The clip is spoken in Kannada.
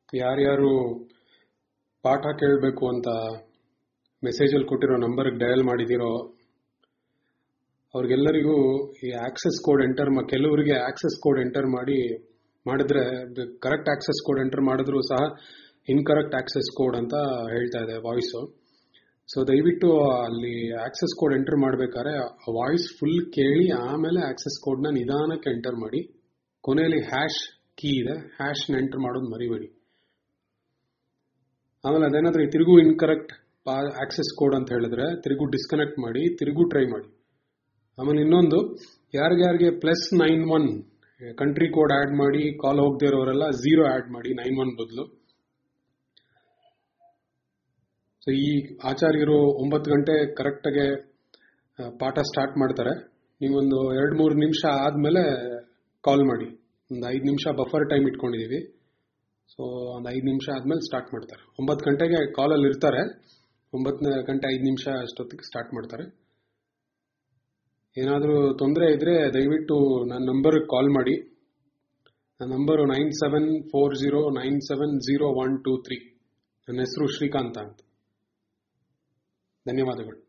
ಯಾರ್ಯಾರು ಪಾಠ ಕೇಳಬೇಕು ಅಂತ ಮೆಸೇಜಲ್ಲಿ ಕೊಟ್ಟಿರೋ ನಂಬರ್ಗೆ ಡಯಲ್ ಮಾಡಿದ್ದೀರೋ ಅವ್ರಿಗೆಲ್ಲರಿಗೂ ಈ ಆಕ್ಸೆಸ್ ಕೋಡ್ ಎಂಟರ್ ಮಾ ಕೆಲವರಿಗೆ ಆಕ್ಸೆಸ್ ಕೋಡ್ ಎಂಟರ್ ಮಾಡಿ ಮಾಡಿದ್ರೆ ಕರೆಕ್ಟ್ ಆಕ್ಸೆಸ್ ಕೋಡ್ ಎಂಟರ್ ಮಾಡಿದ್ರು ಸಹ ಇನ್ಕರೆಕ್ಟ್ ಆಕ್ಸೆಸ್ ಕೋಡ್ ಅಂತ ಹೇಳ್ತಾ ಇದೆ ವಾಯ್ಸು ಸೊ ದಯವಿಟ್ಟು ಅಲ್ಲಿ ಆಕ್ಸೆಸ್ ಕೋಡ್ ಎಂಟರ್ ಮಾಡ್ಬೇಕಾದ್ರೆ ವಾಯ್ಸ್ ಫುಲ್ ಕೇಳಿ ಆಮೇಲೆ ಆಕ್ಸೆಸ್ ಕೋಡ್ನ ನಿಧಾನಕ್ಕೆ ಎಂಟರ್ ಮಾಡಿ ಕೊನೆಯಲ್ಲಿ ಹ್ಯಾಶ್ ಕೀ ಇದೆ ಹ್ಯಾಶ್ನ ಎಂಟರ್ ಮಾಡೋದು ಮರಿಬೇಡಿ ಆಮೇಲೆ ಅದೇನಾದ್ರೂ ಈ ತಿರುಗು ಇನ್ಕರೆಕ್ಟ್ ಆಕ್ಸೆಸ್ ಕೋಡ್ ಅಂತ ಹೇಳಿದ್ರೆ ತಿರುಗು ಡಿಸ್ಕನೆಕ್ಟ್ ಮಾಡಿ ತಿರುಗು ಟ್ರೈ ಮಾಡಿ ಆಮೇಲೆ ಇನ್ನೊಂದು ಯಾರಿಗ್ಯಾರಿಗೆ plus nine one country code add ಮಾಡಿ ಕಾಲ್ ಹೋಗದೆ ಇರೋರೆಲ್ಲ ಝೀರೋ ಆ್ಯಡ್ ಮಾಡಿ ನೈನ್ ಒನ್ ಬದಲು ಸೊ ಈ ಆಚಾರ್ಯರು ಒಂಬತ್ತು ಗಂಟೆ ಕರೆಕ್ಟಾಗೆ ಪಾಠ ಸ್ಟಾರ್ಟ್ ಮಾಡ್ತಾರೆ ನೀವೊಂದು ಎರಡು ಮೂರು ನಿಮಿಷ ಆದಮೇಲೆ ಕಾಲ್ ಮಾಡಿ ಒಂದು ಐದು ನಿಮಿಷ ಬಫರ್ ಟೈಮ್ ಇಟ್ಕೊಂಡಿದ್ದೀವಿ ಸೊ ಒಂದು ಐದು ನಿಮಿಷ ಆದಮೇಲೆ ಸ್ಟಾರ್ಟ್ ಮಾಡ್ತಾರೆ ಒಂಬತ್ತು ಗಂಟೆಗೆ ಕಾಲಲ್ಲಿ ಇರ್ತಾರೆ ಒಂಬತ್ತು ಗಂಟೆ ಐದು ನಿಮಿಷ ಅಷ್ಟೊತ್ತಿಗೆ ಸ್ಟಾರ್ಟ್ ಮಾಡ್ತಾರೆ ಏನಾದರೂ ತೊಂದರೆ ಇದ್ದರೆ ದಯವಿಟ್ಟು ನನ್ನ ನಂಬರ್ಗೆ ಕಾಲ್ ಮಾಡಿ ನನ್ನ number nine seven four zero nine seven zero one two three ನನ್ನ ಹೆಸರು ಶ್ರೀಕಾಂತ ಅಂತ ಧನ್ಯವಾದಗಳು